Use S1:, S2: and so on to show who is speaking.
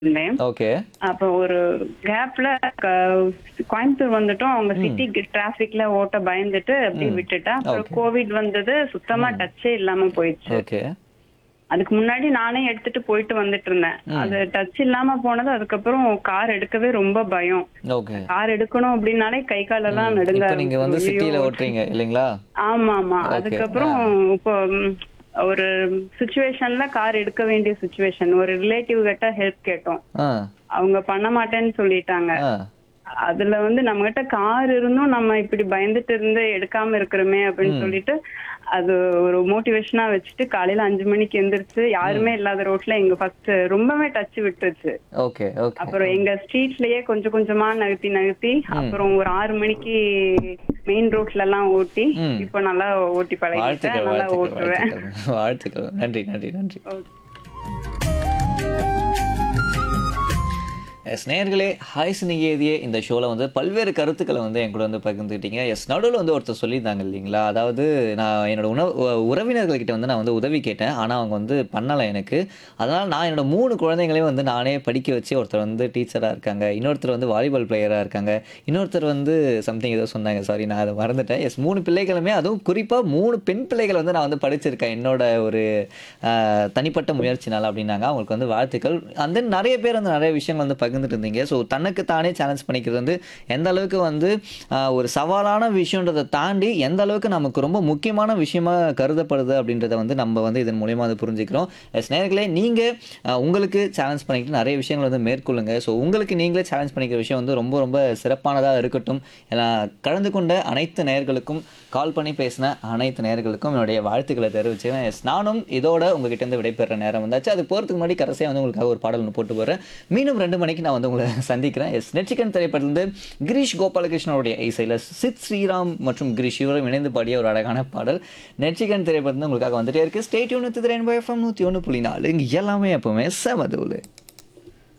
S1: இருந்தேன்
S2: ஓகே
S1: அப்ப ஒரு கேப்ல கோயம்புத்தூர் வந்துட்டோம் அவங்க சிட்டி டிராபிக்ல ஓட்ட பயந்துட்டு அப்படியே விட்டுட்டா அப்புறம்
S2: Okay.
S1: கோவிட் வந்தது சுத்தமா டச்சே இல்லாம போயிடுச்சு
S2: ஓகே
S1: அதுக்கு முன்னாடி நானே எடுத்துட்டு போயிட்டு வந்துட்டு இருந்தேன் அது டச் இல்லாம போனது அதுக்கப்புறம் கார் எடுக்கவே ரொம்ப பயம்
S2: ஓகே
S1: கார் எடுக்கணும் அப்படின்னாலே கை காலெல்லாம் நடுங்க
S2: இப்போ நீங்க வந்து
S1: ஆரம்பிச்சிடும்.
S2: சிட்டில
S1: ஐயோ,
S2: ஓட்டுறீங்க இல்லைங்களா
S1: ஆமா ஆமா
S2: Okay.
S1: அதுக்கப்புறம் இப்போ ம், ஒரு சுச்சுவேஷன்ல கார் எடுக்க வேண்டிய சுச்சுவேஷன் ஒரு ரிலேட்டிவ் கிட்ட ஹெல்ப் கேட்டோம்
S2: ஆ
S1: அவங்க பண்ண மாட்டேன்னு சொல்லிட்டாங்க
S2: ஆ
S1: அதுல வந்து நம்ம கிட்ட கார் இருந்தும் நம்ம இப்படி பயந்துட்டு இருந்து எடுக்காம இருக்கிறோமே அப்படின்னு சொல்லிட்டு அது ஒரு மோட்டிவேஷனா வச்சுட்டு காலையில அஞ்சு மணிக்கு எந்திரிச்சு யாருமே இல்லாத ரோட்ல எங்க ஃபர்ஸ்ட் ரொம்பவே டச் விட்டுருச்சு
S2: ஓகே ஓகே
S1: அப்புறம் எங்க ஸ்ட்ரீட்லயே கொஞ்சம் கொஞ்சமா நகர்த்தி நகர்த்தி அப்புறம் ஒரு ஆறு மணிக்கு மெயின் ரோட்ல எல்லாம் ஓட்டி
S2: ம்.
S1: இப்போ நல்லா ஓட்டி பழகிட்டேன்
S2: வாழ்த்துக்கள்
S1: நல்லா
S2: வாழ்த்துக்கள்
S1: ஓட்டுவேன்
S2: வாழ்த்துக்கள் வாழ்த்துக்கள் நன்றி நன்றி நன்றி எஸ் நேர்களே ஹாய் சினிகேதியே இந்த ஷோவில் வந்து பல்வேறு கருத்துக்களை வந்து என் கூட வந்து பகிர்ந்துக்கிட்டீங்க எஸ் நடுவில் வந்து ஒருத்தர் சொல்லியிருந்தாங்க இல்லைங்களா அதாவது நான் என்னோட உணவு உ- உறவினர்கள்கிட்ட வந்து நான் வந்து உதவி கேட்டேன் ஆனால் அவங்க வந்து பண்ணலை எனக்கு அதனால் நான் என்னோட மூணு குழந்தைங்களையும் வந்து நானே படிக்க வச்சு ஒருத்தர் வந்து டீச்சராக இருக்காங்க இன்னொருத்தர் வந்து வாலிபால் பிளேயராக இருக்காங்க இன்னொருத்தர் வந்து சம்திங் ஏதோ சொன்னாங்க சாரி நான் அதை மறந்துட்டேன் எஸ் மூணு பிள்ளைகளுமே அதுவும் குறிப்பாக மூணு பெண் பிள்ளைகள் வந்து நான் வந்து படிச்சிருக்கேன் என்னோட ஒரு ஆஹ், தனிப்பட்ட முயற்சினால அப்படின்னாங்க அவங்களுக்கு வந்து வாழ்த்துக்கள் அந்த நிறைய பேர் வந்து நிறைய விஷயங்கள் வந்து பகிர்ந்துட்டு இருந்தீங்க ஸோ தனக்கு தானே சேலஞ்ச் பண்ணிக்கிறது வந்து எந்த அளவுக்கு வந்து ஆஹ், ஒரு சவாலான விஷயன்றதை தாண்டி எந்த அளவுக்கு நமக்கு ரொம்ப முக்கியமான விஷயமா கருதப்படுது அப்படின்றத வந்து நம்ம வந்து இதன் மூலியமா வந்து புரிஞ்சுக்கிறோம் எஸ் நேர்களே நீங்கள் உங்களுக்கு சேலஞ்ச் பண்ணிக்கிட்டு நிறைய விஷயங்கள் வந்து மேற்கொள்ளுங்க ஸோ உங்களுக்கு நீங்களே சேலஞ்ச் பண்ணிக்கிற விஷயம் வந்து ரொம்ப ரொம்ப சிறப்பானதாக இருக்கட்டும் ஏன்னா கலந்து கொண்ட அனைத்து நேயர்களுக்கும் கால் பண்ணி பேசின அனைத்து நேயர்களுக்கும் என்னுடைய வாழ்த்துக்களை தெரிவிச்சுக்கிறேன் எஸ் நானும் இதோட உங்ககிட்ட இருந்து விடைபெற நேரம் வந்தாச்சு அது போகிறதுக்கு முன்னாடி கடைசியாக வந்து உங்களுக்காக ஒரு பாடல் ஒன்று போட்டு போகிறேன் மீண்டும் ரெண்டு மணிக்கு நான் வந்து உங்களை சந்திக்கிறேன் எஸ் நெச்சிக்கன் திரைப்படத்திலிருந்து கிரீஷ் கோபாலகிருஷ்ணனுடைய இசையில் சித் ஸ்ரீராம் மற்றும் கிரீஷ் இவரும் இணைந்து பாடிய ஒரு அழகான பாடல் நெச்சிக்கன் திரைப்படத்தில் உங்களுக்காக வந்துட்டே இருக்கு ஸ்டேட் யூனித்து திரையன் எஃப்எம் நூற்றி ஒன்று புள்ளி நாலு இங்கே எல்லாமே எப்பவுமே செமதூலு